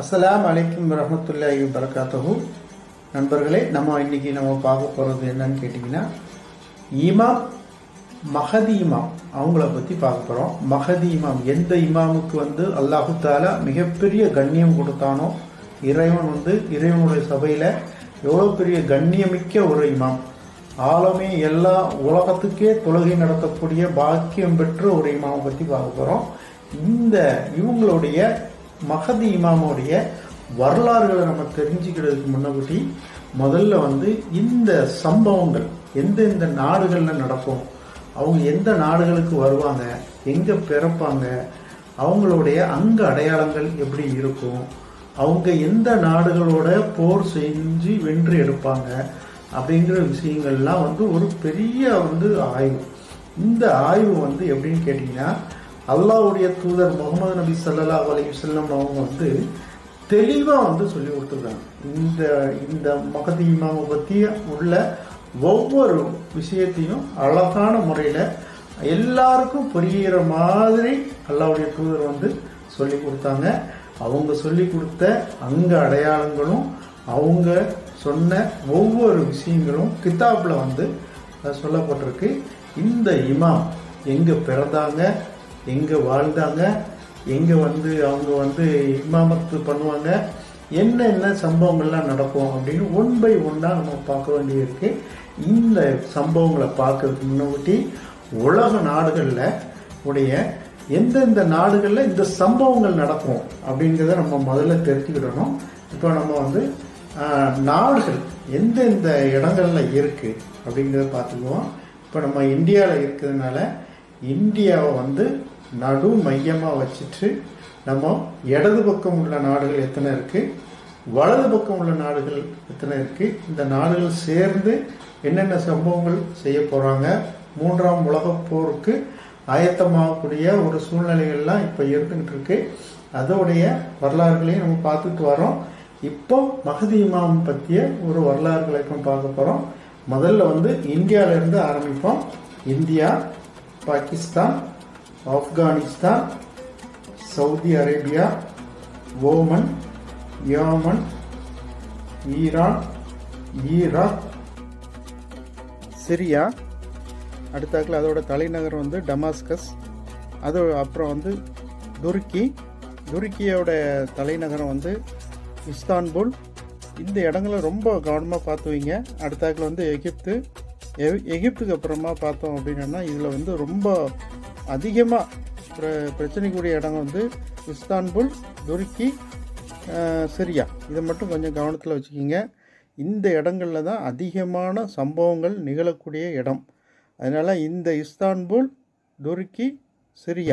அஸ்ஸலாமு அலைக்கும் வரஹ்மத்துல்லாஹி வரகாத்தஹு நண்பர்களே நம்ம இன்னைக்கு நம்ம பார்க்க போகிறது என்னன்னு கேட்டிங்கன்னா இமாம் மஹதி இமாம் அவங்கள பற்றி பார்க்க போகிறோம் மஹதி இமாம் எந்த இமாமுக்கு வந்து அல்லாஹு தாலா மிகப்பெரிய கண்ணியம் கொடுத்தானோ இறைவன் வந்து இறைவனுடைய சபையில் எவ்வளோ பெரிய கண்ணியமிக்க ஒரு இமாம் ஆலமே எல்லா உலகத்துக்கே தொழுகை நடத்தக்கூடிய பாக்கியம் பெற்ற ஒரு இமாமை பற்றி பார்க்க போகிறோம் இந்த இவங்களுடைய மகதி இமாமுடைய வரலாறுகளை நம்ம தெரிஞ்சுக்கிறதுக்கு முன்னகுட்டி முதல்ல வந்து இந்த சம்பவங்கள் எந்தெந்த நாடுகளில் நடக்கும் அவங்க எந்த நாடுகளுக்கு வருவாங்க எங்கே பிறப்பாங்க அவங்களுடைய அங்க அடையாளங்கள் எப்படி இருக்கும் அவங்க எந்த நாடுகளோட போர் செஞ்சு வென்று எடுப்பாங்க அப்படிங்கிற விஷயங்கள்லாம் வந்து ஒரு பெரிய வந்து ஆய்வு இந்த ஆய்வு வந்து எப்படின்னு கேட்டிங்கன்னா அல்லாவுடைய தூதர் முகமது நபி ஸல்லல்லாஹு அலைஹி வஸல்லம் அவங்க வந்து தெளிவாக வந்து சொல்லி கொடுத்துருக்காங்க இந்த இந்த மகதி இமாமை பற்றி உள்ள ஒவ்வொரு விஷயத்தையும் அழகான முறையில் எல்லாருக்கும் புரிகிற மாதிரி அல்லாவுடைய தூதர் வந்து சொல்லி கொடுத்தாங்க அவங்க சொல்லி கொடுத்த அங்க அடையாளங்களும் அவங்க சொன்ன ஒவ்வொரு விஷயங்களும் கிதாப்பில் வந்து சொல்லப்பட்டிருக்கு இந்த இமாம் எங்கே பிறந்தாங்க எங்கே வாழ்ந்தாங்க எங்கே வந்து அவங்க வந்து இமாமத்து பண்ணுவாங்க என்ன என்ன சம்பவங்கள்லாம் நடக்கும் அப்படின்னு ஒன் பை ஒன்னாக நம்ம பார்க்க வேண்டியிருக்கு இந்த சம்பவங்களை பார்க்கறதுக்கு முன்னாடி உலக நாடுகளில் உடைய எந்தெந்த நாடுகளில் இந்த சம்பவங்கள் நடக்கும் அப்படிங்கிறத நம்ம முதல்ல தெரிஞ்சுக்கிடணும் இப்போ நம்ம வந்து நாடுகள் எந்தெந்த இடங்கள்ல இருக்குது அப்படிங்கிறத பார்த்துக்குவோம் இப்போ நம்ம இந்தியாவில் இருக்கிறதுனால இந்தியாவை வந்து நடு மையமாக வச்சுட்டு நம்ம இடது பக்கம் உள்ள நாடுகள் எத்தனை இருக்குது வலது பக்கம் உள்ள நாடுகள் எத்தனை இருக்குது இந்த நாடுகள் சேர்ந்து என்னென்ன சம்பவங்கள் செய்ய போகிறாங்க மூன்றாம் உலகப் போருக்கு ஆயத்தமாகக்கூடிய ஒரு சூழ்நிலைகள்லாம் இப்போ இருந்துகிட்டு இருக்கு அதோடைய வரலாறுகளையும் நம்ம பார்த்துட்டு வரோம் இப்போ மகதி இமாம் பற்றிய ஒரு வரலாறுகளை இப்போ பார்க்க போகிறோம் முதல்ல வந்து இந்தியாவிலேருந்து ஆரம்பிப்போம் India Pakistan Afghanistan Saudi Arabia Oman Yemen Iran Iraq Syria அடுத்தாக்கில் அதோட தலைநகர் வந்து டமாஸ்கஸ் அது அப்புறம் வந்து துருக்கி துருக்கியோட தலைநகரம் வந்து இஸ்தான்புல் இந்த இடங்களை ரொம்ப கவனமாக பார்த்து வைங்க அடுத்தாக்கில் வந்து எகிப்து எகிப்துக்கு அப்புறமா பார்த்தோம் அப்படின்னா இதில் வந்து ரொம்ப அதிகமாக பிர பிரச்சனைக்குரிய இடம் வந்து இஸ்தான்புல் துருக்கி சிரியா இதை மட்டும் கொஞ்சம் கவனத்தில் வச்சுக்கிங்க இந்த இடங்களில் தான் அதிகமான சம்பவங்கள் நிகழக்கூடிய இடம் அதனால் இந்த இஸ்தான்புல் துருக்கி சிரியா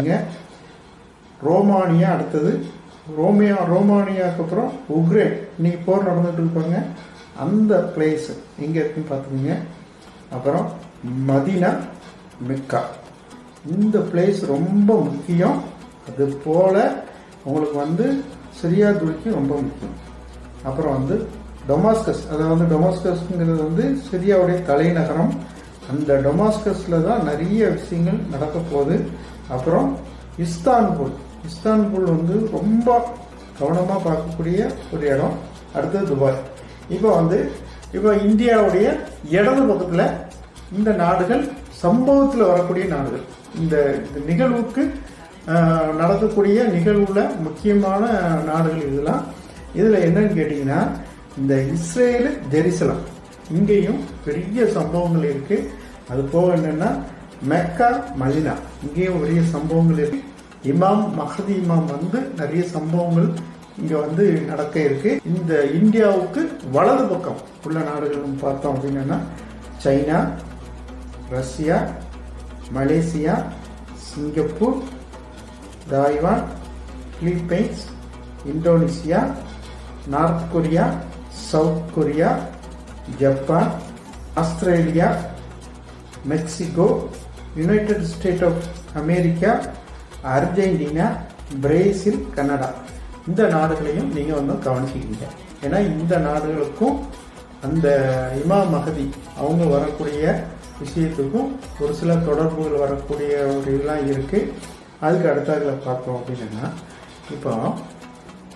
ரோமானியா அடுத்தது ரோமியா ரோமானியாவுக்கு அப்புறம் உக்ரைன் இன்னைக்கு போர் நடந்துட்டு இருப்பாங்க அந்த பிளேஸ் எங்கே இருக்குன்னு பார்த்துக்கோங்க அப்புறம் மதினா மெக்கா இந்த பிளேஸ் ரொம்ப முக்கியம் அது போல் உங்களுக்கு வந்து சிரியா துருக்கி ரொம்ப முக்கியம் அப்புறம் வந்து டொமாஸ்கஸ் அதாவது டொமாஸ்கஸ்ங்கிறது வந்து சிரியாவுடைய தலைநகரம் அந்த டொமாஸ்கஸில் தான் நிறைய விஷயங்கள் நடக்க போகுது அப்புறம் இஸ்தான்புல் இஸ்தான்புல் வந்து ரொம்ப கவனமாக பார்க்கக்கூடிய ஒரு இடம் அடுத்தது துபாய் இப்போ வந்து இப்போ இந்தியாவுடைய இடது பக்கத்தில் இந்த நாடுகள் சம்பவத்தில் வரக்கூடிய நாடுகள் இந்த நிகழ்வுக்கு நடக்கக்கூடிய நிகழ்வுல முக்கியமான நாடுகள் இதெல்லாம் இதில் என்னன்னு கேட்டிங்கன்னா இந்த இஸ்ரேலு ஜெருசலம் இங்கேயும் பெரிய சம்பவங்கள் இருக்கு அது போக என்னன்னா மெக்கா மதினா இங்கேயும் பெரிய சம்பவங்கள் இருக்கு இமாம் மஹதி இமாம் வந்து நிறைய சம்பவங்கள் இங்க வந்து நடக்க இருக்கு இந்த இந்தியாவுக்கு வலது பக்கம் உள்ள நாடுகள் பார்த்தோம் அப்படின்னா China Russia Malaysia Singapore Taiwan Philippines Indonesia North Korea South Korea Japan Australia Mexico United State of America Argentina Brazil Canada இந்த நாடுகளையும் நீங்கள் வந்து கவனிச்சிக்கிங்க ஏன்னா இந்த நாடுகளுக்கும் அந்த இமா மகதி அவங்க வரக்கூடிய விஷயத்துக்கும் ஒரு சில தொடர்புகள் வரக்கூடிய ஒரு இதெல்லாம் இருக்குது அதுக்கு அடுத்தாக்கில் பார்த்தோம் அப்படின்னா இப்போ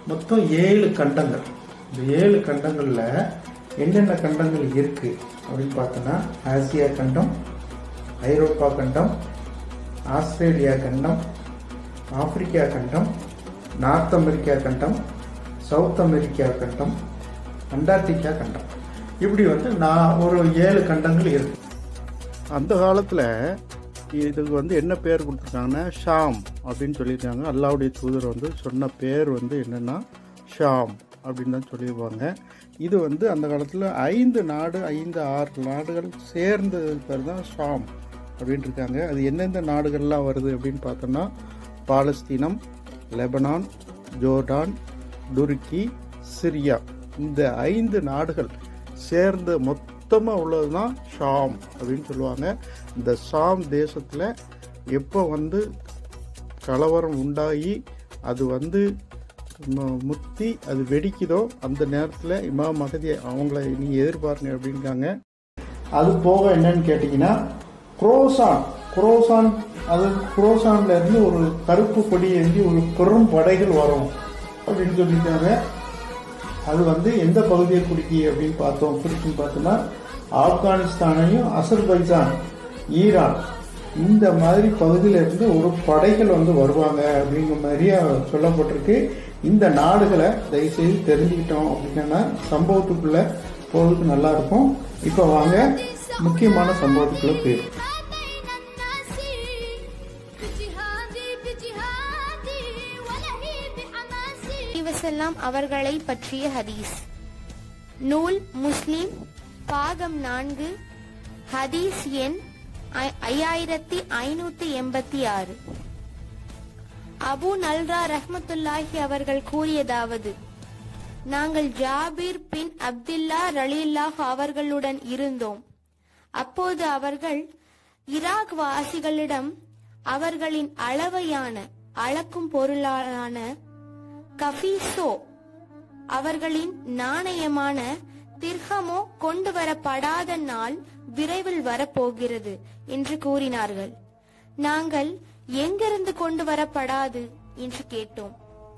மொத்தம் ஏழு கண்டங்கள் இந்த ஏழு கண்டங்களில் என்னென்ன கண்டங்கள் இருக்கு அப்படின்னு பார்த்தோன்னா ஆசியா கண்டம் ஐரோப்பா கண்டம் ஆஸ்திரேலியா கண்டம் ஆப்பிரிக்கா கண்டம் நார்த் அமெரிக்கா கண்டம் சவுத் அமெரிக்கா கண்டம் அண்டார்டிகா கண்டம் இப்படி வந்து நான் ஒரு ஏழு கண்டங்கள் இருக்கு அந்த காலத்தில் இதுக்கு வந்து என்ன பேர் கொடுத்துருக்காங்கன்னா ஷாம் அப்படின்னு சொல்லியிருக்காங்க அல்லாவுடைய தூதர் வந்து சொன்ன பேர் வந்து என்னென்னா ஷாம் அப்படின்னு தான் சொல்லியிருப்பாங்க இது வந்து அந்த காலத்தில் ஐந்து நாடு ஐந்து ஆறு நாடுகள் சேர்ந்தது பேர் தான் ஷாம் அப்படின்னு இருக்காங்க அது எந்தெந்த நாடுகள்லாம் வருது அப்படின்னு பார்த்தோன்னா பாலஸ்தீனம் லெபனான் ஜோர்டான் துருக்கி சிரியா இந்த ஐந்து நாடுகள் சேர்ந்து மொத்தமாக உள்ளது தான் ஷாம் அப்படின்னு சொல்லுவாங்க இந்த ஷாம் தேசத்தில் எப்போ வந்து கலவரம் உண்டாகி அது வந்து மு- முத்தி அது வெடிக்குதோ அந்த நேரத்தில் இமாம் மகதி அவங்கள நீங்கள் எதிர்பாருங்க அப்படின்றாங்க அது போக என்னன்னு கேட்டிங்கன்னா குரோசான் குரோசான் அது குரோசான்ல இருந்து ஒரு கருப்பு கொடி ஏந்தி ஒரு பெரும் படைகள் வரும் அப்படின்னு சொல்லியிருக்காங்க அது வந்து எந்த பகுதியை குடிக்கி அப்படின்னு பார்த்தோம் குறிக்கும் பார்த்தோம்னா ஆப்கானிஸ்தானையும் அசர்பைஜான் ஈரான் இந்த மாதிரி பகுதியில இருந்து ஒரு படைகள் வந்து வருவாங்க அப்படிங்கிற மாதிரியா சொல்லப்பட்டிருக்கு இந்த நாடுகளை தயவுசெய்து தெரிஞ்சுக்கிட்டோம் அப்படின்னா சம்பவத்துக்குள்ள போறதுக்கு நல்லா இருக்கும் இப்போ வாங்க முக்கியமான சம்பவத்துக்குள்ள போயிடும் வசல்லாம் அவர்களை பற்றிய ஹதீஸ் நூல் முஸ்லிம் பாகம் நான்கு ஹதீஸ் எண் ஐ- ஐயாயிரத்தி ஐநூத்தி எண்பத்தி ஆறு அபு நல்ரா ரஹ்மத்துல்லாஹி அவர்கள் கூறியதாவது நாங்கள் ஜாபீர் பின் அப்துல்லா ரலில்லாஹ் அவர்களுடன் இருந்தோம் அப்போது அவர்கள் ஈராக் வாசிகளிடம் அவர்களின் அளவையான அளக்கும் பொருளான கஃபீசோ அவர்களின் நாணயமான திர்ஹமோ கொண்டு வரப்படாத நாள் விரைவில் வரப்போகிறது என்று கூறினார்கள் நாங்கள் எங்கிருந்து கொண்டு வரப்படாது என்று கேட்டோம்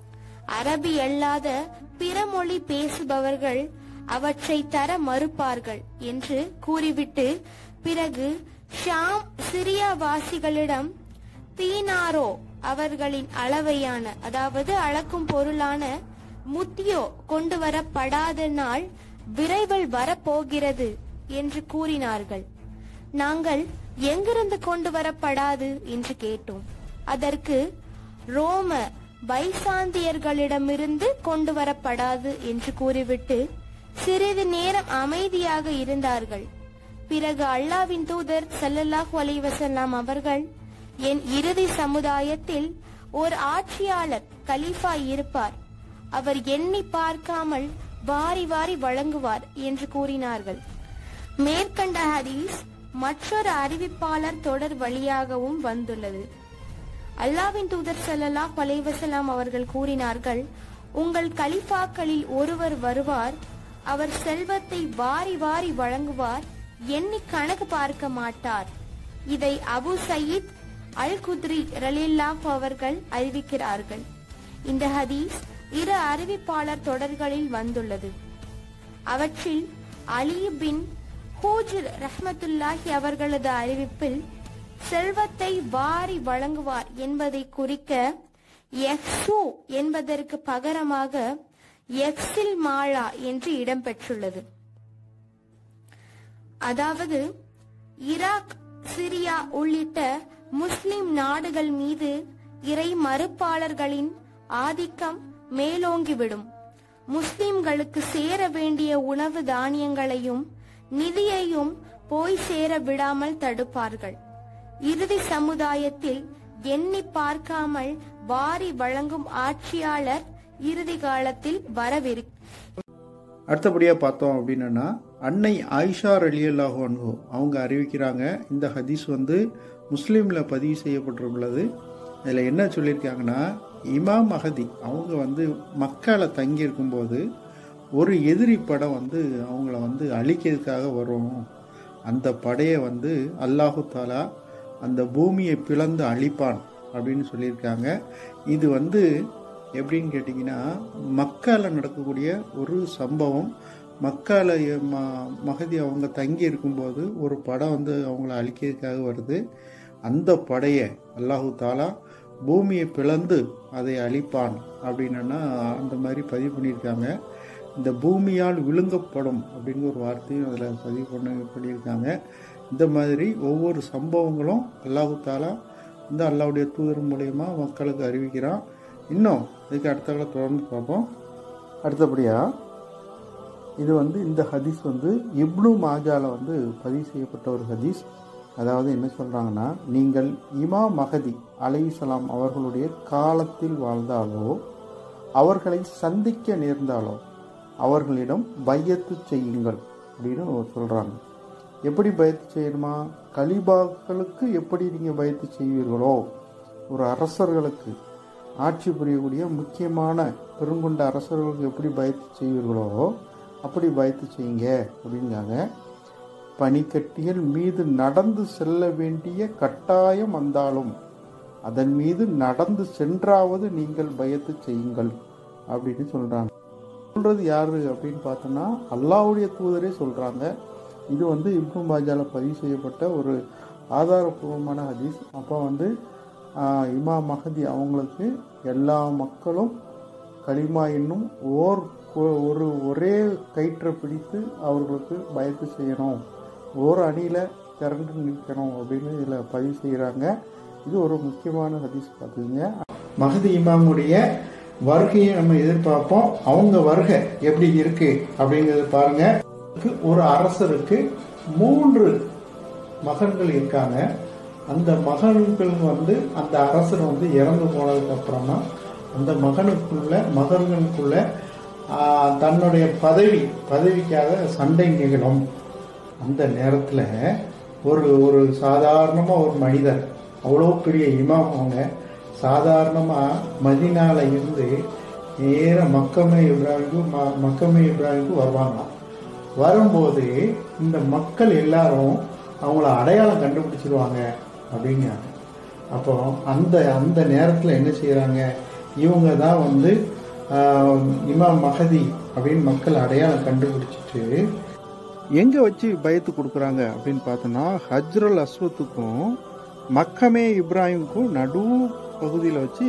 அரபி அல்லாத பிற மொழி பேசுபவர்கள் அவற்றை தர மறுப்பார்கள் என்று கூறிவிட்டு பிறகு ஷாம் சிரியா வாசிகளிடம் தீனாரோ அவர்களின் அளவையான அதாவது அளக்கும் பொருளான முத்தியோ கொண்டு வரப்படாத நாள் விரைவில் வரப்போகிறது என்று கூறினார்கள் நாங்கள் எங்கிருந்து கொண்டு வரப்படாது என்று கேட்டோம் அதற்கு ரோம பைசாந்தியர்களிடமிருந்து கொண்டு வரப்படாது என்று கூறிவிட்டு சிறிது நேரம் அமைதியாக இருந்தார்கள் பிறகு அல்லாவின் தூதர் ஸல்லல்லாஹு அலைஹி வஸல்லம் அவர்கள் என் இறுதி சமுதாயத்தில் ஒரு ஆட்சியாளர் கலீஃபா இருப்பார் அவர் எண்ணி பார்க்காமல் வாரி வாரி வழங்குவார் என்று கூறினார்கள் மேற்கண்ட ஹதீஸ் மற்றொரு அறிவிப்பாளர் தொடர் வழியாகவும் வந்துள்ளது அல்லாவின் தூதர் ஸல்லல்லாஹு அலைஹி வஸல்லம் அவர்கள் கூறினார்கள் உங்கள் கலிஃபாக்களில் ஒருவர் வருவார் அவர் செல்வத்தை வாரி வாரி வழங்குவார் எண்ணி கணக்கு பார்க்க மாட்டார் இதை அபு சயீத் அல் குத்ரி ரலில்லாஹ் அவர்கள் அறிவிக்கிறார்கள் இந்த ஹதீஸ் இரு அறிவிப்பாளர் தொடர்களில் வந்துள்ளது அவற்றில் அலி பின் ஹூஜர் ரஹ்மத்துல்லாஹி அவர்களது அறிவிப்பில் செல்வத்தை வாரி வழங்குவார் என்பதை குறிக்க எக்ஸு என்பதற்கு பகரமாக எக்ஸில் மாலா என்று இடம்பெற்றுள்ளது அதாவது ஈராக் சிரியா உள்ளிட்ட முஸ்லிம் நாடுகள் மீது இறை மறுப்பாளர்களின் ஆதிக்கம் மேலோங்கிவிடும் முஸ்லிம்களுக்கு சேர வேண்டிய உணவு தானியங்களையும் நிதியையும் போய் சேர விடாமல் தடுப்பார்கள் இறுதி சமுதாயத்தில் எண்ணி பார்க்காமல் வாரி வழங்கும் ஆட்சியாளர் இறுதி காலத்தில் வரவிரு அடுத்தபடியாக பார்த்தோம் அப்படின்னா அன்னை ஆயிஷா ரலியல்லாஹு அன்ஹு அவங்க அறிவிக்கிறாங்க இந்த ஹதீஸ் வந்து முஸ்லீமில் பதிவு செய்யப்பட்டுள்ளது இதில் என்ன சொல்லியிருக்காங்கன்னா இமாம் மஹதி அவங்க வந்து மக்கால தங்கி இருக்கும்போது ஒரு எதிரி படம் வந்து அவங்கள வந்து அழிக்கிறதுக்காக வரும் அந்த படையை வந்து அல்லாஹு தாலா அந்த பூமியை பிளந்து அழிப்பான் அப்படின்னு சொல்லியிருக்காங்க இது வந்து எப்படின்னு கேட்டிங்கன்னா மக்கால நடக்கக்கூடிய ஒரு சம்பவம் மக்கால ம மகதி அவங்க தங்கி இருக்கும்போது ஒரு படம் வந்து அவங்கள அழிக்கிறதுக்காக வருது அந்த படையை அல்லாஹு தாலா பூமியை பிளந்து அதை அழிப்பான் அப்படின்னா அந்த மாதிரி பதிவு பண்ணியிருக்காங்க இந்த பூமியால் விழுங்கப்படும் அப்படிங்கிற ஒரு வார்த்தையும் அதில் பதிவு பண்ண பண்ணியிருக்காங்க இந்த மாதிரி ஒவ்வொரு சம்பவங்களும் அல்லாஹு தாலா இந்த அல்லாவுடைய தூதர் மூலயமா மக்களுக்கு அறிவிக்கிறான் இன்னும் இதுக்கு அடுத்த தொடர்ந்து பார்ப்போம் அடுத்தபடியாக இது வந்து இந்த ஹதீஸ் வந்து இப்னு மாஜால வந்து பதிவு செய்யப்பட்ட ஒரு ஹதீஸ் அதாவது என்ன சொல்கிறாங்கன்னா நீங்கள் இமா மகதி அலைசலாம் அவர்களுடைய காலத்தில் வாழ்ந்தாலோ அவர்களை சந்திக்க நேர்ந்தாலோ அவர்களிடம் பையத்து செய்யுங்கள் அப்படின்னு சொல்கிறாங்க எப்படி பயத்து செய்யணுமா கலிபாக்களுக்கு எப்படி நீங்கள் பயத்து செய்வீர்களோ ஒரு அரசர்களுக்கு ஆட்சி புரியக்கூடிய முக்கியமான பெருங்கொண்ட அரசர்களுக்கு எப்படி பயத்து செய்வீர்களோ அப்படி பயத்து செய்யுங்க அப்படிங்காங்க பனிக்கட்டிகள் மீது நடந்து செல்ல வேண்டிய கட்டாயம் வந்தாலும் அதன் மீது நடந்து சென்றாவது நீங்கள் பயத்து செய்யுங்கள் அப்படின்னு சொல்றாங்க சொல்றது யாரு அப்படின்னு பார்த்தோம்னா அல்லாவுடைய தூதரே சொல்றாங்க இது வந்து இப்னு மாஜால பதிவு செய்யப்பட்ட ஒரு ஆதாரபூர்வமான ஹதீஸ் அப்போ வந்து ஆஹ், இமாம் மஹதி அவங்களுக்கு எல்லா மக்களும் கலிமா என்னும் ஓர் ஒரு ஒரே கயிற்றை பிடித்து அவர்களுக்கு பயத்து செய்யணும் ஓர் அணியில் திரண்டு நிற்கணும் அப்படின்னு இதில் பதிவு செய்கிறாங்க இது ஒரு முக்கியமான ஹதீஸ் பார்த்துங்க மகதி இமாமுடைய வருகையை நம்ம எதிர்பார்ப்போம் அவங்க வருகை எப்படி இருக்கு அப்படிங்கறத பாருங்க ஒரு அரசருக்கு மூன்று மகன்கள் இருக்காங்க அந்த மகன்கள் வந்து அந்த அரசர் வந்து இறந்து போனதுக்கு அப்புறமா அந்த மகனுக்குள்ள மகன்களுக்குள்ள ஆஹ், தன்னுடைய பதவி பதவிக்காக சண்டை நிகழும் அந்த நேரத்தில் ஒரு ஒரு சாதாரணமாக ஒரு மனிதர் அவ்வளோ பெரிய இமாம் அவங்க சாதாரணமாக மதினால இருந்து நேர மக்கமே இப்ராஹிமுக்கு ம- மக்கமே இப்ராஹிமுக்கு வருவாங்களாம் வரும்போது இந்த மக்கள் எல்லாரும் அவங்கள அடையாளம் கண்டுபிடிச்சிருவாங்க அப்படிங்கிறாங்க அப்போ அந்த அந்த நேரத்தில் என்ன செய்கிறாங்க இவங்க தான் வந்து ஆஹ், இமாம் மஹதி அப்படின்னு மக்கள் அடையாளம் கண்டுபிடிச்சிட்டு எங்கே வச்சு பயத்து கொடுக்குறாங்க அப்படின்னு பார்த்தோன்னா ஹஜ்ரல் அஸ்வத்துக்கும் மக்கமே இப்ராஹிமுக்கும் நடு பகுதியில் வச்சு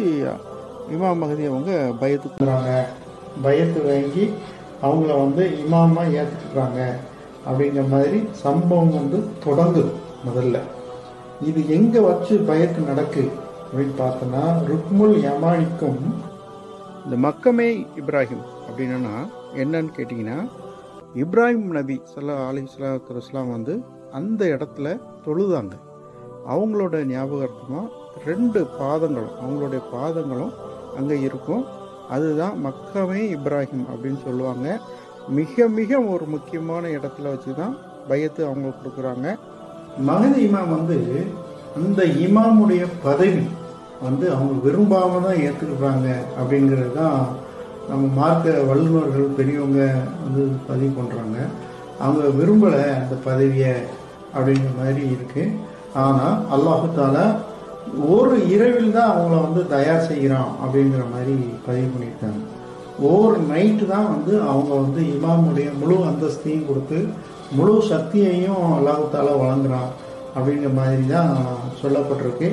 இமாம் மகதி அவங்க பயத்து கொடுக்குறாங்க பயத்து வாங்கி அவங்கள வந்து இமாமா ஏற்றுக்கிறாங்க அப்படிங்கிற மாதிரி சம்பவம் வந்து தொடங்குது முதல்ல இது எங்கே வச்சு பயத்து நடக்கு அப்படின்னு பார்த்தோன்னா ருக்முல் யமானிக்கும் இந்த மக்கமே இப்ராஹிம் அப்படின்னா என்னன்னு கேட்டிங்கன்னா இப்ராஹிம் நபி சல்லா அலி சலாத்து இஸ்லாம் வந்து அந்த இடத்துல தொழுதாங்க அவங்களோட ஞாபகார்த்தமாக ரெண்டு பாதங்களும் அவங்களுடைய பாதங்களும் அங்கே இருக்கும் அதுதான் மக்கமே இப்ராஹிம் அப்படின்னு சொல்லுவாங்க மிக மிக ஒரு முக்கியமான இடத்துல வச்சு தான் பயத்து அவங்க கொடுக்குறாங்க மகதி இமாம் வந்து அந்த இமாமுடைய பதவி வந்து அவங்க விரும்பாம தான் ஏற்றுக்கிறாங்க அப்படிங்கிறது தான் நம்ம மார்க்க வல்லுநர்கள் பெரியவங்க வந்து பதிவு பண்ணுறாங்க அவங்க விரும்பலை அந்த பதவியை அப்படிங்கிற மாதிரி இருக்கு ஆனால் அல்லாஹு தாலா ஒரு இரவில் தான் அவங்கள வந்து தயார் செய்கிறான் அப்படிங்கிற மாதிரி பதிவு பண்ணியிருக்காங்க ஒவ்வொரு நைட்டு தான் வந்து அவங்க வந்து இமாமுடைய முழு அந்தஸ்தையும் கொடுத்து முழு சக்தியையும் அல்லாஹு தாலா வழங்குறான் அப்படிங்கிற மாதிரி தான் சொல்லப்பட்டிருக்கு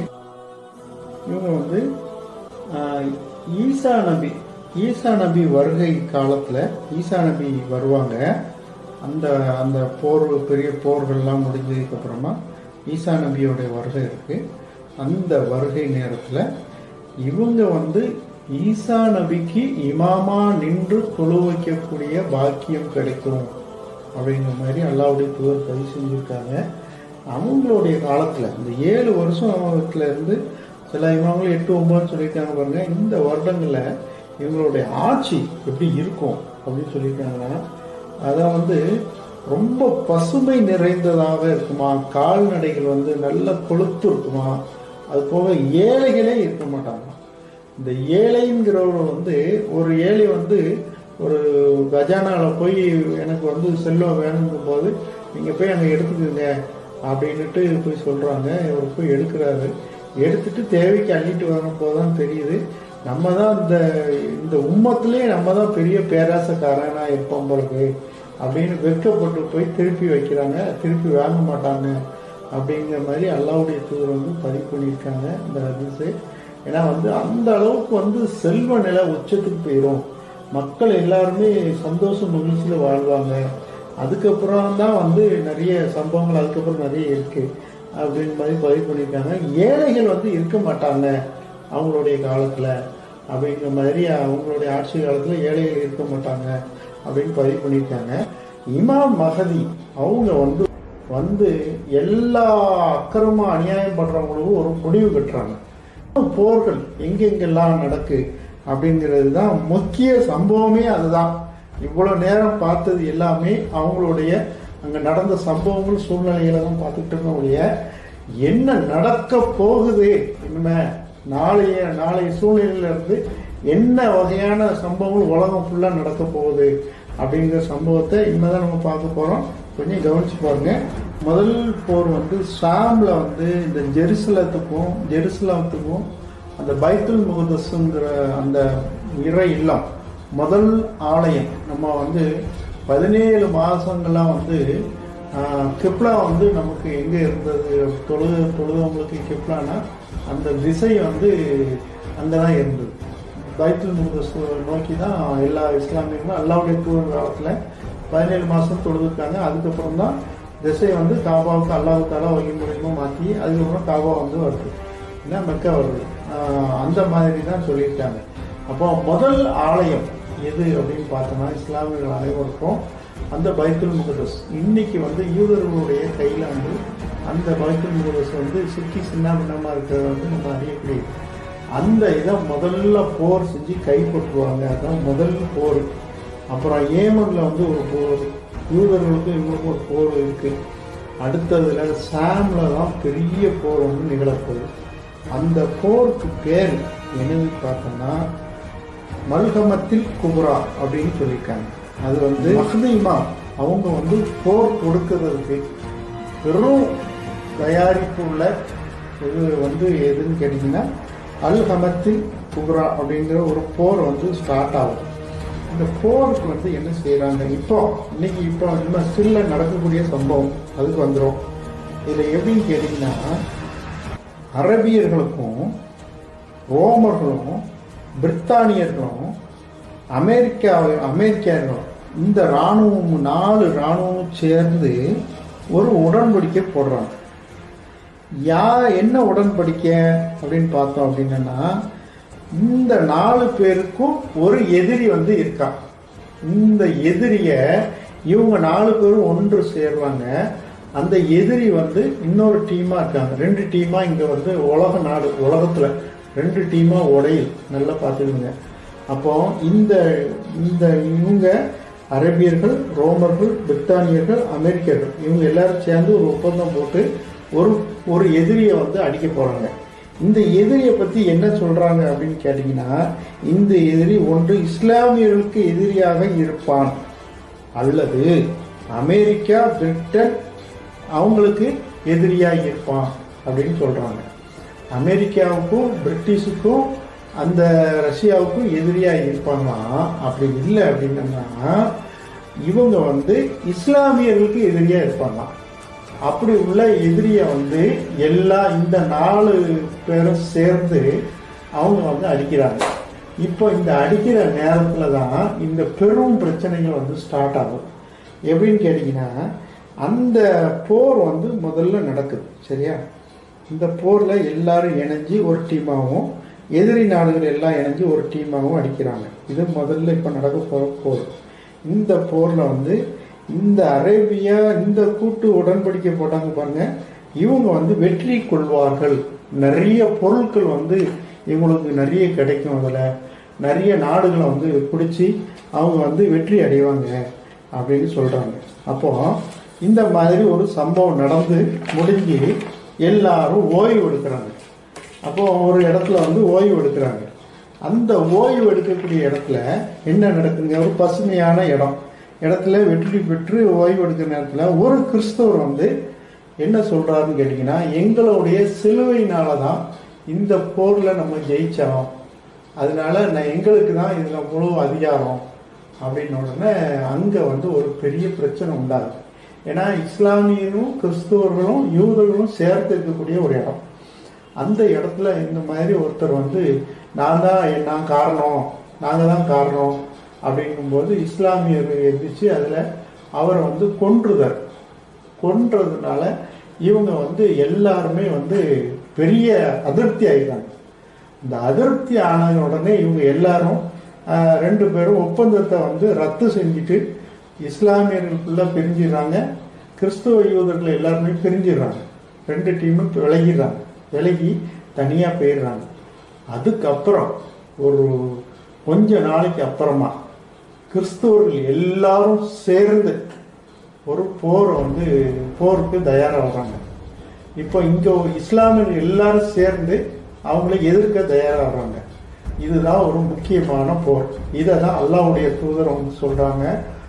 இவங்க வந்து ஆஹ், ஈசா நபி ஈசா நபி வருகை காலத்தில் ஈசா நபி வருவாங்க அந்த அந்த போர் பெரிய போர்கள்லாம் முடிஞ்சதுக்கு அப்புறமா ஈசா நபியோடைய வருகை இருக்கு அந்த வருகை நேரத்தில் இவங்க வந்து ஈசா நபிக்கு இமாமா நின்று தொழு வைக்கக்கூடிய பாக்கியம் கிடைக்கும் அப்படிங்கிற மாதிரி அல்லாவுடைய தூதர் பதிவு செஞ்சுருக்காங்க அவங்களுடைய காலத்தில் இந்த ஏழு வருஷத்துல இருந்து சில இவங்களும் எட்டு ஒன்பதுன்னு சொல்லியிருக்காங்க பாருங்க இந்த வருடங்களில் இவங்களுடைய ஆட்சி எப்படி இருக்கும் அப்படின்னு சொல்லியிருக்காங்கன்னா அதை வந்து ரொம்ப பசுமை நிறைந்ததாக இருக்குமா கால்நடைகள் வந்து நல்ல கொழுத்து இருக்குமா அது போக ஏழைகளே இருக்க மாட்டாங்க இந்த ஏழைங்கிறவர் வந்து ஒரு ஏழை வந்து ஒரு கஜானால போய் எனக்கு வந்து செல்வம் வேணுங்கும் போது நீங்கள் போய் அங்கே எடுத்துக்கோங்க அப்படின்னுட்டு போய் சொல்கிறாங்க இவர் போய் எடுக்கிறாரு எடுத்துட்டு தேவைக்கு அள்ளிட்டு வரும்போது தான் தெரியுது நம்ம தான் இந்த இந்த உம்மத்திலே நம்ம தான் பெரிய பேராசக்காரனா இருப்போம் போலக்கு அப்படின்னு வெட்கப்பட்டு போய் திருப்பி வைக்கிறாங்க திருப்பி வாங்க மாட்டாங்க அப்படிங்கிற மாதிரி அல்லாவுடைய தூதர் வந்து பதிவு பண்ணியிருக்காங்க இந்த ஹதீஸு ஏன்னா வந்து அந்த அளவுக்கு வந்து செல்வ நிலை உச்சத்துக்கு போயிடும் மக்கள் எல்லாருமே சந்தோஷம் மகிழ்ச்சியில் வாழ்வாங்க அதுக்கப்புறம் தான் வந்து நிறைய சம்பவங்கள் அதுக்கப்புறம் நிறைய இருக்கு அப்படின்னு மாதிரி பதிவு பண்ணியிருக்காங்க ஏழைகள் வந்து இருக்க மாட்டாங்க அவங்களுடைய காலத்தில் அப்படிங்கிற மாதிரி அவங்களுடைய ஆட்சி காலத்தில் ஏழைகள் இருக்க மாட்டாங்க அப்படின்னு பதிவு பண்ணியிருக்காங்க இமாம் மகதி அவங்க வந்து வந்து எல்லா அக்கிரம அநியாயம் பண்றவங்களுக்கும் ஒரு முடிவு கட்டுறாங்க போர்கள் எங்கெங்கெல்லாம் நடக்கு அப்படிங்கிறது தான் முக்கிய சம்பவமே அதுதான் இவ்வளவு நேரம் பார்த்தது எல்லாமே அவங்களுடைய அங்க நடந்த சம்பவங்கள் சூழ்நிலைகளை தான் பார்த்துக்கிட்டு இருக்க ஒழிய என்ன நடக்க போகுது இனிமே நாளைய நாளைய சூழ்நிலையில இருந்து என்ன வகையான சம்பவங்கள் உலகம் ஃபுல்லா நடக்க போகுது அப்படிங்கிற சம்பவத்தை இனிமேதான் நம்ம பார்க்க போறோம் கொஞ்சம் கவனிச்சு பாருங்க முதல் போர் வந்து ஷாம்ல வந்து இந்த ஜெருசலத்துக்கும் ஜெருசலத்துக்கும் அந்த பைத்துல் முகதஸ்ங்கிற அந்த இறை இல்லம் முதல் ஆலயம் நம்ம வந்து பதினேழு மாசங்கள்லாம் வந்து ஆஹ், கிப்லா வந்து நமக்கு எங்க இருந்தது தொழுது தொழுதவங்களுக்கு கிப்லானா அந்த திசை வந்து அங்கதான் இருந்தது பைத்துல் முகதஸ் நோக்கி தான் எல்லா இஸ்லாமியர்களும் அல்லாவுடைய தூர் காலத்துல பதினேழு மாசம் தொழுதுருக்காங்க அதுக்கப்புறம் தான் திசை வந்து காபாவுக்கு அல்லாவுக்கால வழிமுறையுமா மாற்றி அதுக்கப்புறம் காபா வந்து வருது இல்லை மெக்கா வருது ஆஹ் அந்த மாதிரி தான் சொல்லியிருக்காங்க அப்போ முதல் ஆலயம் எது அப்படின்னு பார்த்தோம்னா இஸ்லாமியர்கள் அனைவருக்கும் அந்த பைத்துல் முகதஸ் இன்னைக்கு வந்து யூதர்களுடைய கையில் வந்து அந்த பைத்துல் முகதஸ் வந்து சுற்றி சின்ன பின்னமாக இருக்கிறத வந்து நம்ம அறியக்கூடியது அந்த இதை முதல்ல போர் செஞ்சு கைப்பற்றுவாங்க அதுதான் முதல் போர் அப்புறம் ஏமன்ல வந்து ஒரு போர் யூதர்களுக்கும் இவங்களுக்கும் ஒரு போர் இருக்கு அடுத்ததுல சாம்ல தான் பெரிய போர் வந்து நிகழப்போகுது அந்த போருக்கு பேர் என்னது பார்த்தோம்னா மல்கமத்தில் குபுரா அப்படின்னு சொல்லியிருக்காங்க அது வந்து மஹ்தீமா அவங்க வந்து போர் கொடுக்கறதுக்கு வெறும் தயாரிப்பு உள்ள இது வந்து எதுன்னு கேட்டிங்கன்னா அல்ஹமத்தில் குபுரா அப்படிங்கிற ஒரு போர் வந்து ஸ்டார்ட் ஆகும் இந்த போருக்கு வந்து என்ன செய்கிறாங்க இப்போ இன்னைக்கு இப்போ இன்னும் ஸ்டில்ல நடக்கக்கூடிய சம்பவம் அதுக்கு வந்துடும் இதில் எப்படின்னு கேட்டிங்கன்னா அரபியர்களுக்கும் ரோமர்களும் பிரித்தானியர்களும் அமெரிக்கா அமெரிக்கர்களும் இந்த இராணுவம் நாலு இராணுவமும் சேர்ந்து ஒரு உடன்படிக்கை போடுறாங்க யா என்ன உடன்படிக்கை அப்படின்னு பார்த்தோம் அப்படின்னா இந்த நாலு பேருக்கும் ஒரு எதிரி வந்து இருக்கான் இந்த எதிரிய இவங்க நாலு பேரும் ஒன்று சேர்றாங்க அந்த எதிரி வந்து இன்னொரு டீமா இருக்காங்க ரெண்டு டீமா இங்க வந்து உலக நாடு உலகத்துல ரெண்டு டீமா உடையுது நல்லா பார்த்துக்கோங்க அப்போ இந்த இந்த இவங்க அரபியர்கள் ரோமர்கள் பிரித்தானியர்கள் அமெரிக்கர்கள் இவங்க எல்லாரும் சேர்ந்து ஒரு ஒப்பந்தம் போட்டு ஒரு ஒரு எதிரியை வந்து அடிக்க போறாங்க இந்த எதிரியை பத்தி என்ன சொல்றாங்க அப்படின்னு கேட்டீங்கன்னா இந்த எதிரி ஒன்று இஸ்லாமியர்களுக்கு எதிரியாக இருப்பான் அல்லது அமெரிக்கா பிரிட்டன் அவங்களுக்கு எதிரியாக இருப்பான் அப்படின்னு சொல்றாங்க அமெரிக்காவுக்கும் பிரிட்டிஷுக்கும் அந்த ரஷ்யாவுக்கும் எதிரியாக இருப்பாங்க அப்படி இல்லை அப்படின்னா இவங்க வந்து இஸ்லாமியர்களுக்கு எதிரியாக இருப்பாங்க அப்படி உள்ள எதிரியை வந்து எல்லா இந்த நாலு பேரும் சேர்ந்து அவங்க வந்து அடிக்கிறாங்க இப்போ இந்த அடிக்கிற நேரத்துல தான் இந்த பெரும் பிரச்சனைகள் வந்து ஸ்டார்ட் ஆகும் எப்படின்னு கேட்டிங்கன்னா அந்த போர் வந்து முதல்ல நடக்குது சரியா இந்த போர்ல எல்லாரும் இணைஞ்சு ஒரு டீமாகவும் எதிரி நாடுகள் எல்லாம் இணைஞ்சு ஒரு டீமாகவும் அடிக்கிறாங்க இது முதல்ல இப்போ நடக்க போகிற போர் இந்த போர்ல வந்து இந்த அரேபியா இந்த கூட்டு உடன்படிக்கை போட்டாங்க பாருங்க இவங்க வந்து வெற்றி கொள்வார்கள் நிறைய பொருட்கள் வந்து இவங்களுக்கு நிறைய கிடைக்கும் அதில் நிறைய நாடுகளை வந்து பிடிச்சி அவங்க வந்து வெற்றி அடைவாங்க அப்படின்னு சொல்றாங்க அப்போ இந்த மாதிரி ஒரு சம்பவம் நடந்து முடிஞ்சு எல்லாரும் ஓய்வு எடுக்கிறாங்க அப்போ ஒரு இடத்துல வந்து ஓய்வு எடுக்கிறாங்க அந்த ஓய்வு எடுக்கக்கூடிய இடத்துல என்ன நடக்குங்க ஒரு பசுமையான இடம் இடத்துல வெற்றி பெற்று ஓய்வு எடுக்கிற நேரத்தில் ஒரு கிறிஸ்தவர் வந்து என்ன சொல்றாருன்னு கேட்டிங்கன்னா எங்களுடைய சிலுவையினால தான் இந்த போரில் நம்ம ஜெயிச்சோம் அதனால நான் எங்களுக்கு தான் இதில் முழு அதிகாரம் அப்படின்னு உடனே அங்கே வந்து ஒரு பெரிய பிரச்சனை உண்டாகுது ஏன்னா இஸ்லாமியரும் கிறிஸ்துவர்களும் யூதர்களும் சேர்த்து இருக்கக்கூடிய ஒரு இடம் அந்த இடத்துல இந்த மாதிரி ஒருத்தர் வந்து நான் தான் நான் காரணம் நாங்கள் தான் காரணம் அப்படிங்கும்போது இஸ்லாமியர் எதிர்த்து அதில் அவரை வந்து கொன்றுதர் கொன்றதுனால இவங்க வந்து எல்லாருமே வந்து பெரிய அதிருப்தி ஆயிட்டாங்க இந்த அதிருப்தி ஆன உடனே இவங்க எல்லாரும் ஆஹ், ரெண்டு பேரும் ஒப்பந்தத்தை வந்து ரத்து செஞ்சுட்டு இஸ்லாமியர்களுக்குள்ள பிரிஞ்சிடுறாங்க கிறிஸ்துவ யூதர்கள் எல்லாருமே பிரிஞ்சிடுறாங்க ரெண்டு டீமும் விலகிடுறாங்க விலகி தனியாக போயிடுறாங்க அதுக்கப்புறம் ஒரு கொஞ்ச நாளைக்கு அப்புறமா கிறிஸ்தவர்கள் எல்லாரும் சேர்ந்து ஒரு போர் வந்து போருக்கு தயாராகிறாங்க இப்போ இங்கே இஸ்லாமியர்கள் எல்லாரும் சேர்ந்து அவங்கள எதிர்க்க தயாராகிறாங்க இதுதான் ஒரு முக்கியமான போர் இதை தான் அல்லாவுடைய தூதர் வந்து சொல்கிறாங்க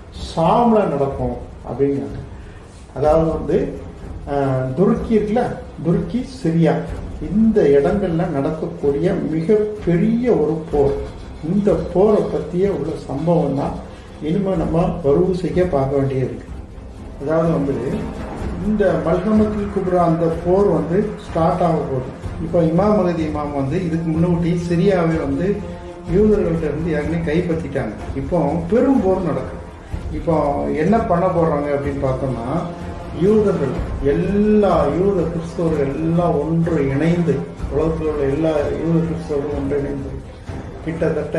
சாம்ல நடக்கும் அப்படிங்கிறாங்க அதாவது வந்து அஹ், துருக்கி இருக்குல்ல துருக்கி சிரியா இந்த இடங்கள்ல நடக்கக்கூடிய மிகப்பெரிய ஒரு போர் இந்த போரை பற்றிய உள்ள சம்பவம் தான் இனிமேல் நம்ம வருவு செய்ய பார்க்க வேண்டியது இருக்கு அதாவது வந்து இந்த மல்ஹமத்தில் குப்ரா அந்த போர் வந்து ஸ்டார்ட் ஆக போகுது இப்போ இமாம் மகதி இமாம் வந்து இதுக்கு முன்னாடி சிரியாவை வந்து யூதர்கள்ட்ட இருந்து ஏற்கனவே கைப்பற்றிட்டாங்க இப்போ பெரும் போர் நடக்குது இப்போ என்ன பண்ண போறாங்க அப்படின்னு பார்த்தோம்னா யூதர்கள் எல்லா யூத கிறிஸ்தவர்கள் எல்லாம் ஒன்று இணைந்து உலகத்தில் உள்ள எல்லா யூத கிறிஸ்தவர்களும் ஒன்று இணைந்து கிட்டத்தட்ட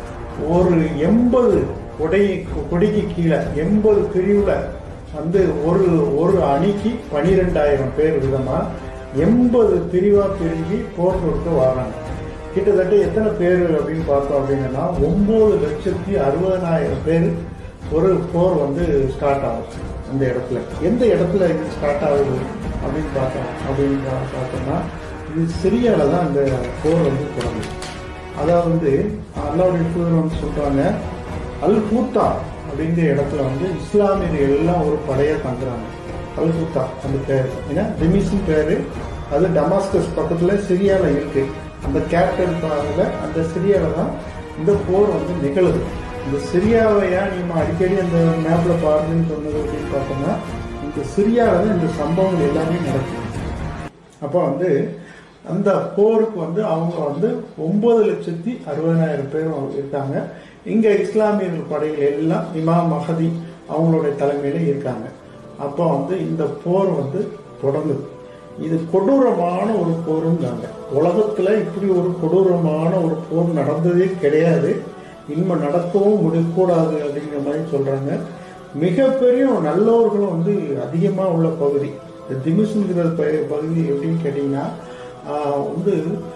ஒரு எண்பது கொடை கொடிக்கு கீழே எண்பது பிரிவுல வந்து ஒரு ஒரு அணிக்கு பனிரெண்டாயிரம் பேர் விதமா எண்பது பிரிவா பிரிஞ்சு போர் தொடுக்க வர்றாங்க கிட்டத்தட்ட எத்தனை பேர் அப்படின்னு பார்த்தோம் அப்படின்னா ஒன்பது லட்சத்தி அறுபதனாயிரம் பேர் ஒரு போர் வந்து ஸ்டார்ட் ஆகும் அந்த இடத்துல எந்த இடத்துல இது ஸ்டார்ட் ஆகுது அப்படின்னு பார்த்தோம் அப்படின்னு பா- பார்த்தோம்னா இது சிரியால தான் அந்த போர் வந்து தொடங்குது அதாவது வந்து அல்லாவுடைய தூதர் வந்து சொல்றாங்க அல் கூத்தா அப்படிங்கிற இடத்துல வந்து இஸ்லாமியர்கள் எல்லாம் ஒரு படையா தங்குறாங்க அல் கூத்தா அந்த பேர் ஏன்னா டிமிஷன் பேரு அது டமாஸ்கஸ் பக்கத்துல சிரியால இருக்கு அந்த கேபிட்டல் பாருங்க அந்த சிரியால தான் இந்த போர் வந்து நிகழுது இந்த சிரியாவை ஏன் நீங்க அடிக்கடி அந்த மேப்ல பாருங்கன்னு சொன்னது அப்படின்னு பார்த்தோம்னா இந்த சிரியால தான் இந்த சம்பவங்கள் எல்லாமே நடக்குது அப்போ வந்து அந்த போருக்கு வந்து அவங்க வந்து ஒன்பது லட்சத்தி அறுபதாயிரம் பேர் இருக்காங்க இங்க இஸ்லாமியர்கள் படைகள் எல்லாம் இமாம் மஹதி அவங்களுடைய தலைமையில இருக்காங்க அப்போ வந்து இந்த போர் வந்து தொடங்குது இது கொடூரமான ஒரு போருங்காங்க உலகத்துல இப்படி ஒரு கொடூரமான ஒரு போர் நடந்ததே கிடையாது இனிமே நடக்கவும் முடியக்கூடாது அப்படிங்கிற மாதிரி சொல்றாங்க மிகப்பெரிய நல்லவர்களும் வந்து அதிகமா உள்ள பகுதி இந்த திமிஷுங்கிற ப- பகுதி எப்படின்னு கேட்டீங்கன்னா ஆஹ் வந்து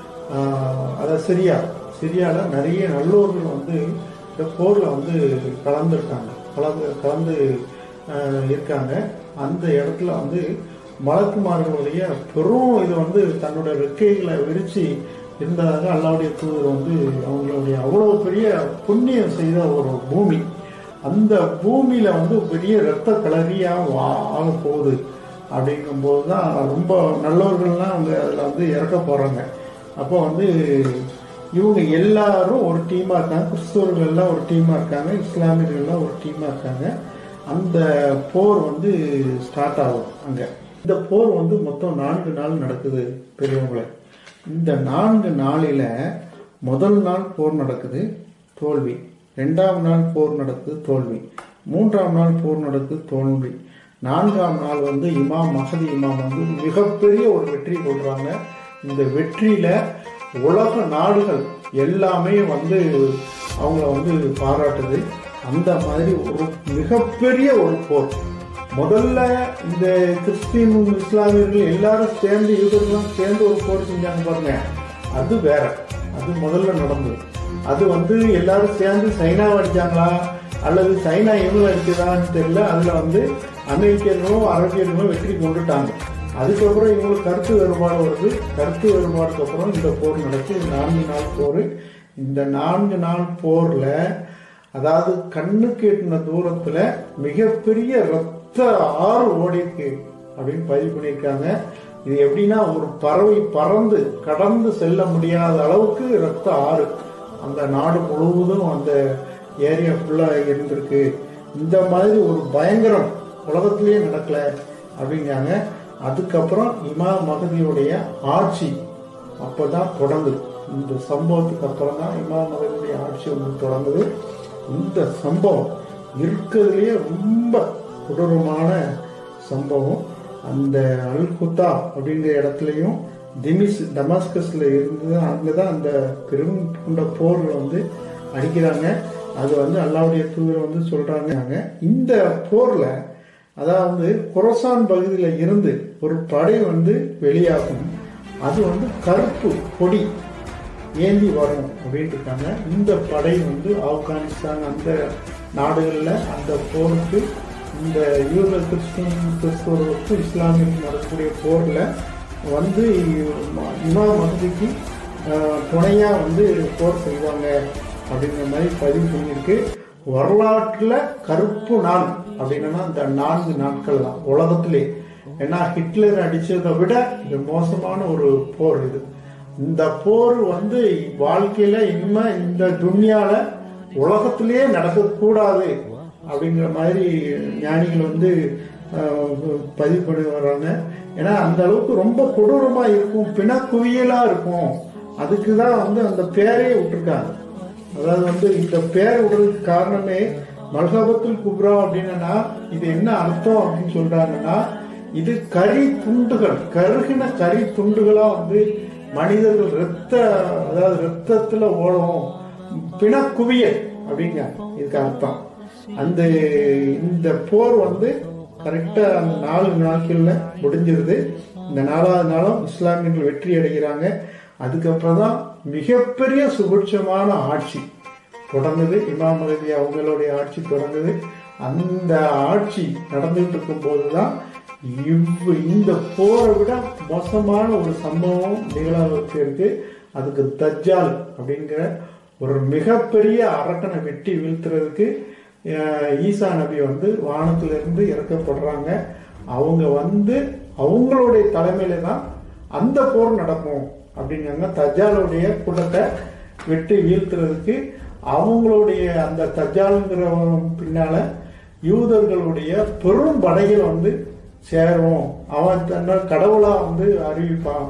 ஆஹ் அதாவது சிரியா சிரியால நிறைய நல்லோர்கள் வந்து இந்த போர்ல வந்து கலந்துருக்காங்க கலந்து கலந்து ஆஹ் இருக்காங்க அந்த இடத்துல வந்து மலக்குமார்களுடைய பெரும் இது வந்து தன்னோட ரெக்கைகளை விரிச்சு இருந்ததாக அல்லாவுடைய தூதர் வந்து அவங்களுடைய அவ்வளவு பெரிய புண்ணியம் செய்த ஒரு பூமி அந்த பூமியில வந்து பெரிய ரத்த கலரியா வா- ஆக போகுது அப்படிங்கும்போது தான் ரொம்ப நல்லவர்கள்லாம் அவங்க அதில் வந்து இறக்க போறாங்க அப்போ வந்து இவங்க எல்லாரும் ஒரு டீமா இருக்காங்க கிறிஸ்தவர்கள் எல்லாம் ஒரு டீமா இருக்காங்க இஸ்லாமியர்கள் எல்லாம் ஒரு டீமா இருக்காங்க அந்த போர் வந்து ஸ்டார்ட் ஆகும் அங்க இந்த போர் வந்து மொத்தம் நான்கு நாள் நடக்குது பெரியவங்களே இந்த நான்கு நாளில முதல் நாள் போர் நடக்குது தோல்வி ரெண்டாம் நாள் போர் நடக்குது தோல்வி மூன்றாம் நாள் போர் நடக்குது தோல்வி நான்காம் நாள் வந்து இமாம் மஹதி இமாம் வந்து மிகப்பெரிய ஒரு வெற்றி கொள்றாங்க இந்த வெற்றியில உலக நாடுகள் எல்லாமே வந்து அவங்கள வந்து பாராட்டுது அந்த மாதிரி ஒரு மிகப்பெரிய ஒரு போர் முதல்ல இந்த கிறிஸ்டின் இஸ்லாமியர்கள் எல்லாரும் சேர்ந்து யூதர்களும் சேர்ந்து ஒரு போர் செஞ்சாங்க பாருங்க அது வேற அது முதல்ல நடந்தது அது வந்து எல்லாரும் சேர்ந்து சைனாவை அடிச்சாங்களா அல்லது சைனா இவங்களை அடிச்சதான்னு தெரியல அதுல வந்து அமெரிக்கர்களும் அரபியர்களும் வெற்றி கொண்டுட்டாங்க அதுக்கப்புறம் இவங்களுக்கு கருத்து வேறுபாடு வருது கருத்து வேறுபாடுக்கு அப்புறம் இந்த போர் நடக்கு இது நான்கு நாள் போர் இந்த நான்கு நாள் போர்ல அதாவது கண்ணுக்கு எட்டின தூரத்துல மிகப்பெரிய ரத்த ஆறு ஓடிருக்கு அப்படின்னு பதிவு பண்ணியிருக்காங்க இது எப்படின்னா ஒரு பறவை பறந்து கடந்து செல்ல முடியாத அளவுக்கு ரத்த ஆறு அந்த நாடு முழுவதும் அந்த ஏரியா ஃபுல்லாக இருந்திருக்கு இந்த மாதிரி ஒரு பயங்கரம் உலகத்திலேயே நடக்கல அப்படிங்காங்க அதுக்கப்புறம் இமாம் மகதியுடைய ஆட்சி அப்பதான் தொடங்குது இந்த சம்பவத்துக்கு அப்புறம் தான் இமாம் மகதியுடைய ஆட்சி வந்து தொடங்குது இந்த சம்பவம் இருக்கிறதுலயே ரொம்ப கொடூரமான சம்பவம் அந்த அல் குத்தா அப்படிங்கிற இடத்துலையும் திமிஸ் டமாஸ்கஸ்ல இருந்து அங்கதான் அந்த பெரும் கொண்ட போர்ல வந்து அடிக்கிறாங்க அது வந்து அல்லாவுடைய தூதர் வந்து சொல்றாங்க இந்த போர்ல அதாவது குரசான் பகுதியில இருந்து ஒரு படை வந்து வெளியாகும் அது வந்து கருப்பு கொடி ஏந்தி வரும் அப்படின்னு இருக்காங்க இந்த படை வந்து ஆப்கானிஸ்தான் அந்த நாடுகளில் அந்த போருக்கு இந்த யூத கிறிஸ்துவ கிறிஸ்தவர்களுக்கும் இஸ்லாமியருக்கும் நடக்கக்கூடிய போரில் வந்து இமாம் மசதிக்கு துணையாக வந்து போர் செய்வாங்க அப்படிங்கிற மாதிரி பதிவு பண்ணியிருக்கு வரலாற்றில் கருப்பு நாள் அப்படின்னா இந்த நான்கு நாட்கள் தான் உலகத்திலே ஏன்னா ஹிட்லர் அடிச்சதை விட இது மோசமான ஒரு போர் இது இந்த போர் வந்து வாழ்க்கையில இனிமே இந்த துன்யால உலகத்திலேயே நடக்கக்கூடாது அப்படிங்கிற மாதிரி ஞானிகள் வந்து அஹ், பதிவு பண்ணி வர்றாங்க ஏன்னா அந்த அளவுக்கு ரொம்ப கொடூரமா இருக்கும் பிணக்குவியலா இருக்கும் அதுக்கு தான் வந்து அந்த பேரையே விட்டுருக்காங்க அதாவது வந்து இந்த பேர் விடுறதுக்கு காரணமே மல்ஹபத்துல் குப்ரா அப்படின்னா இது என்ன அர்த்தம் அப்படின்னு சொல்றாங்கன்னா இது கரி துண்டுகள் கருகின கரி துண்டுகளா வந்து மனிதர்கள் ரத்த அதாவது ரத்தத்துல ஓடும் பிணக்குவியல் அப்படிங்க இதுக்கு அர்த்தம் அந்த இந்த போர் வந்து கரெக்டா அந்த நாலு நாட்கள்ல முடிஞ்சிருது இந்த நாலாவது நாளும் இஸ்லாமியர்கள் வெற்றி அடைகிறாங்க அதுக்கப்புறம் தான் மிகப்பெரிய சுபிட்சமான ஆட்சி தொடங்குது இமாம் மகதி அவங்களுடைய ஆட்சி தொடங்குது அந்த ஆட்சி நடந்துட்டு இருக்கும் போதுதான் இவ் இந்த போரை விட மோசமான ஒரு சம்பவம் நிகழாவுக்கு இருக்கு அதுக்கு தஜ்ஜால் அப்படிங்கிற ஒரு மிகப்பெரிய அரக்கனை வெட்டி வீழ்த்துறதுக்கு அஹ், ஈசா நபி வந்து வானத்திலிருந்து இறக்கப்படுறாங்க அவங்க வந்து அவங்களுடைய தலைமையில தான் அந்த போர் நடக்கும் அப்படிங்காங்க தஜ்ஜாலுடைய கூட்டத்தை வெட்டி வீழ்த்துறதுக்கு அவங்களுடைய அந்த தஜ்ஜாலுங்கிறவன் பின்னால யூதர்களுடைய பெரும் படைகள் வந்து சேரும் அவன் தன்னை கடவுளா வந்து அறிவிப்பான்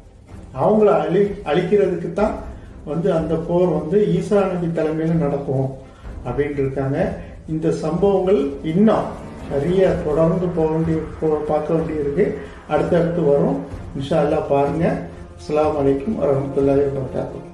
அவங்கள அழி அழிக்கிறதுக்கு தான் வந்து அந்த போர் வந்து ஈசா நபி தலைமையில நடக்கும் அப்படின்ட்டு இருக்காங்க இந்த சம்பவங்கள் இன்னும் நிறைய தொடர்ந்து போக வேண்டிய போ- பார்க்க வேண்டியிருக்கு அடுத்தடுத்து வரும் இன்ஷா அல்லாஹ் பாருங்க அஸ்ஸலாமு அலைக்கும் வரஹ்மத்துல்லாஹி வபரகாத்துஹு